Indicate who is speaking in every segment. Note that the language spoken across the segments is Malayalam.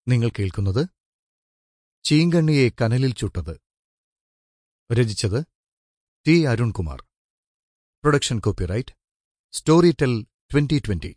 Speaker 1: നിങ്ങൾ കേൾക്കുന്നത് ചീങ്കണ്ണിയെ കനലിൽ ചുട്ടത് രചിച്ചത് T Arunkumar production copyright Storytel twenty twenty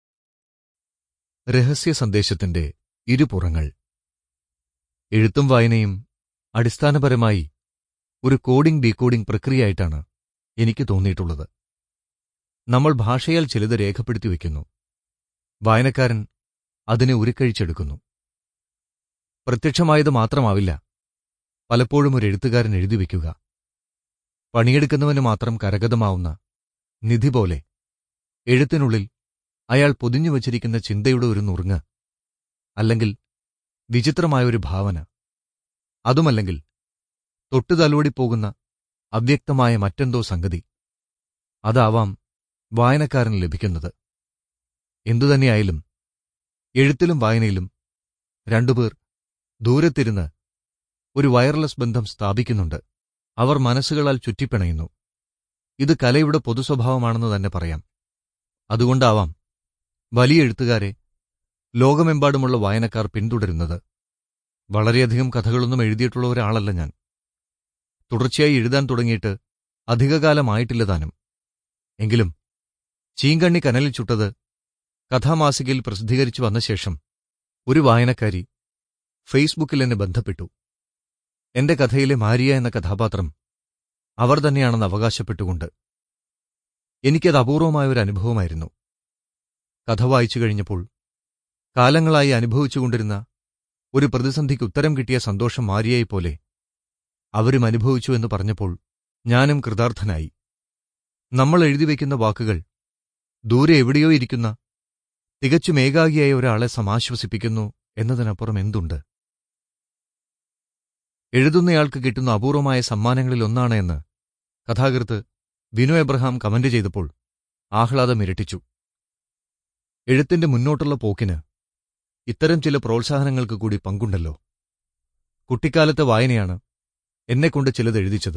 Speaker 1: രഹസ്യ സന്ദേശത്തിന്റെ ഇരുപുറങ്ങൾ എഴുത്തും വായനയും അടിസ്ഥാനപരമായി ഒരു കോഡിംഗ് ഡീകോഡിംഗ് പ്രക്രിയയായിട്ടാണ് എനിക്ക് തോന്നിയിട്ടുള്ളത് നമ്മൾ ഭാഷയാൽ ചിലത് രേഖപ്പെടുത്തി വയ്ക്കുന്നു വായനക്കാരൻ അതിനെ ഉരുക്കഴിച്ചെടുക്കുന്നു പ്രത്യക്ഷമായത് മാത്രമാവില്ല പലപ്പോഴും ഒരു എഴുത്തുകാരൻ എഴുതി വയ്ക്കുക പണിയെടുക്കുന്നവന് മാത്രം കരഗതമാവുന്ന നിധി പോലെ എഴുത്തിനുള്ളിൽ അയാൾ പൊതിഞ്ഞു വച്ചിരിക്കുന്ന ചിന്തയുടെ ഒരു നുറുങ്ങ് അല്ലെങ്കിൽ വിചിത്രമായൊരു ഭാവന അതുമല്ലെങ്കിൽ തൊട്ടുതലോടിപ്പോകുന്ന അവ്യക്തമായ മറ്റെന്തോ സംഗതി അതാവാം വായനക്കാരന് ലഭിക്കുന്നത് എന്തുതന്നെയായാലും എഴുത്തിലും വായനയിലും രണ്ടുപേർ ദൂരത്തിരുന്ന് ഒരു വയർലെസ് ബന്ധം സ്ഥാപിക്കുന്നുണ്ട് അവർ മനസ്സുകളാൽ ചുറ്റിപ്പിണയുന്നു ഇത് കലയുടെ പൊതുസ്വഭാവമാണെന്ന് തന്നെ പറയാം അതുകൊണ്ടാവാം വലിയ എഴുത്തുകാരെ ലോകമെമ്പാടുമുള്ള വായനക്കാർ പിന്തുടരുന്നത് വളരെയധികം കഥകളൊന്നും എഴുതിയിട്ടുള്ള ഒരാളല്ല ഞാൻ തുടർച്ചയായി എഴുതാൻ തുടങ്ങിയിട്ട് അധികകാലമായിട്ടില്ല താനും എങ്കിലും ചീങ്കണ്ണി കനലിൽ ചുട്ടത് കഥാമാസികയിൽ പ്രസിദ്ധീകരിച്ചു വന്ന ശേഷം ഒരു വായനക്കാരി ഫേസ്ബുക്കിൽ എന്നെ ബന്ധപ്പെട്ടു എന്റെ കഥയിലെ മാരിയ എന്ന കഥാപാത്രം അവർ തന്നെയാണെന്ന് അവകാശപ്പെട്ടുകൊണ്ട് എനിക്കത് അപൂർവമായ ഒരു അനുഭവമായിരുന്നു കഥ വായിച്ചു കഴിഞ്ഞപ്പോൾ കാലങ്ങളായി അനുഭവിച്ചുകൊണ്ടിരുന്ന ഒരു പ്രതിസന്ധിക്ക് ഉത്തരം കിട്ടിയ സന്തോഷം മാരിയയെപ്പോലെ അവരും അനുഭവിച്ചു എന്ന് പറഞ്ഞപ്പോൾ ഞാനും കൃതാർത്ഥനായി നമ്മൾ എഴുതിവെക്കുന്ന വാക്കുകൾ ദൂരെ എവിടെയോ ഇരിക്കുന്ന തികച്ചും ഏകാഗിയായ ഒരാളെ സമാശ്വസിപ്പിക്കുന്നു എന്നതിനപ്പുറം എന്തുണ്ട് എഴുതുന്നയാൾക്ക് കിട്ടുന്ന അപൂർവമായ സമ്മാനങ്ങളിൽ ഒന്നാണ് എന്ന് കഥാകൃത്ത് വിനു എബ്രഹാം കമന്റ് ചെയ്തപ്പോൾ ആഹ്ലാദം ഇരട്ടിച്ചു എഴുത്തിന്റെ മുന്നോട്ടുള്ള പോക്കിന് ഇത്തരം ചില പ്രോത്സാഹനങ്ങൾക്ക് കൂടി പങ്കുണ്ടല്ലോ കുട്ടിക്കാലത്തെ വായനയാണ് എന്നെക്കൊണ്ട് ചിലത് എഴുതിച്ചത്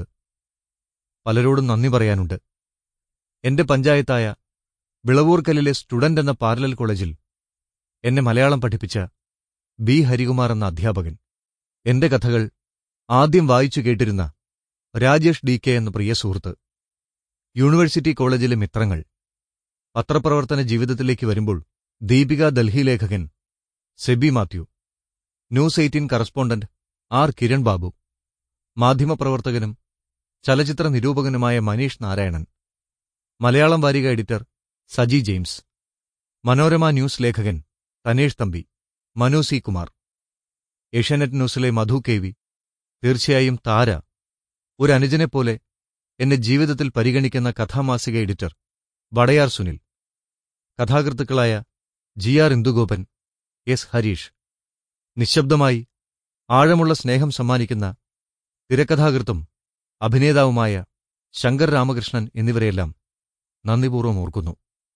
Speaker 1: പലരോടും നന്ദി പറയാനുണ്ട് എന്റെ പഞ്ചായത്തായ വിളവൂർക്കലിലെ സ്റ്റുഡന്റ് എന്ന പാരലൽ കോളേജിൽ എന്നെ മലയാളം പഠിപ്പിച്ച ബി ഹരികുമാർ എന്ന അധ്യാപകൻ എന്റെ കഥകൾ ആദ്യം വായിച്ചു കേട്ടിരുന്ന രാജേഷ് ഡി കെ എന്ന പ്രിയ സുഹൃത്ത് യൂണിവേഴ്സിറ്റി കോളേജിലെ മിത്രങ്ങൾ പത്രപ്രവർത്തന ജീവിതത്തിലേക്ക് വരുമ്പോൾ ദീപിക ഡൽഹി ലേഖകൻ Sebi Mathew News Eighteen correspondent R Kiran Babu മാധ്യമപ്രവർത്തകനും ചലച്ചിത്ര നിരൂപകനുമായ മനീഷ് നാരായണൻ മലയാളം വാരിക എഡിറ്റർ സജി ജെയിംസ് മനോരമ ന്യൂസ് ലേഖകൻ തനേഷ് തമ്പി മനു സി കുമാർ ഏഷ്യാനെറ്റ് ന്യൂസിലെ മധു കെ വി തീർച്ചയായും താര ഒരു അനുജനെപ്പോലെ എന്നെ ജീവിതത്തിൽ പരിഗണിക്കുന്ന കഥാമാസിക എഡിറ്റർ വടയാർ സുനിൽ കഥാകൃത്തുക്കളായ G R Indugopan S Hareesh നിശബ്ദമായി ആഴമുള്ള സ്നേഹം സമ്മാനിക്കുന്ന തിരക്കഥാകൃത്തും അഭിനേതാവുമായ ശങ്കർ രാമകൃഷ്ണൻ എന്നിവരെയെല്ലാം നന്ദിപൂർവ്വം ഓർക്കുന്നു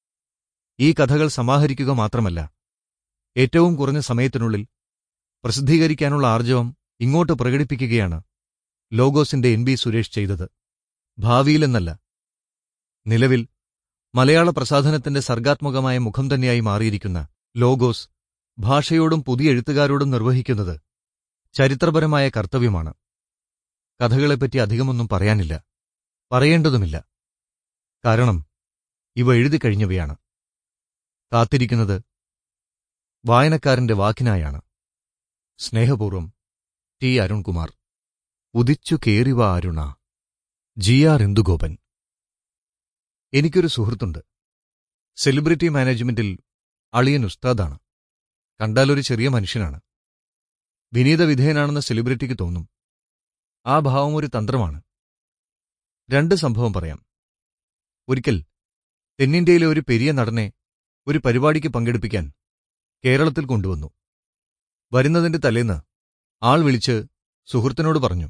Speaker 1: ഈ കഥകൾ സമാഹരിക്കുക മാത്രമല്ല ഏറ്റവും കുറഞ്ഞ സമയത്തിനുള്ളിൽ പ്രസിദ്ധീകരിക്കാനുള്ള ആർജവം ഇങ്ങോട്ട് പ്രകടിപ്പിക്കുകയാണ് ലോഗോസിന്റെ എൻ ബി സുരേഷ് ചെയ്തത് ഭാവിയിലെന്നല്ല നിലവിൽ മലയാള പ്രസാധനത്തിന്റെ സർഗാത്മകമായ മുഖം തന്നെയായി മാറിയിരിക്കുന്ന ലോഗോസ് ഭാഷയോടും പുതിയ എഴുത്തുകാരോടും നിർവഹിക്കുന്നത് ചരിത്രപരമായ കർത്തവ്യമാണ് കഥകളെപ്പറ്റി അധികമൊന്നും പറയാനില്ല പറയേണ്ടതുമില്ല കാരണം ഇവ എഴുതി കഴിഞ്ഞവയാണ് കാത്തിരിക്കുന്നത് വായനക്കാരന്റെ വാക്കിനായാണ് സ്നേഹപൂർവം ടി അരുൺകുമാർ ഉദിച്ചു കേറിവ അരുണ ജി ആർ ഇന്ദുഗോപൻ എനിക്കൊരു സുഹൃത്തുണ്ട് സെലിബ്രിറ്റി മാനേജ്മെന്റിൽ അളിയൻ ഉസ്താദാണ് കണ്ടാലൊരു ചെറിയ മനുഷ്യനാണ് വിനീത വിധേയനാണെന്ന സെലിബ്രിറ്റിക്ക് തോന്നും ആ ഭാവം ഒരു തന്ത്രമാണ് രണ്ട് സംഭവം പറയാം ഒരിക്കൽ തെന്നിന്ത്യയിലെ ഒരു പെരിയ നടനെ ഒരു പരിപാടിക്ക് പങ്കെടുപ്പിക്കാൻ കേരളത്തിൽ കൊണ്ടുവന്നു വരുന്നതിന്റെ തലേന്ന് ആൾ വിളിച്ച് സുഹൃത്തിനോട് പറഞ്ഞു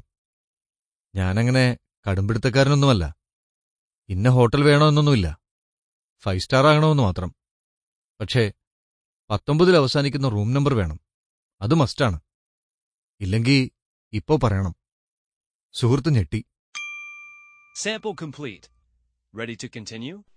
Speaker 1: ഞാനങ്ങനെ കടുംപിടുത്തക്കാരനൊന്നുമല്ല ഇന്ന ഹോട്ടൽ വേണമെന്നൊന്നുമില്ല ഫൈവ് സ്റ്റാർ ആകണമെന്ന് മാത്രം പക്ഷേ പത്തൊമ്പതിൽ അവസാനിക്കുന്ന റൂം നമ്പർ വേണം അത് മസ്റ്റാണ് ഇല്ലെങ്കിൽ ഇപ്പോ പറയണം സുഹൃത്ത് ഞെട്ടി
Speaker 2: Sample complete. Ready to continue?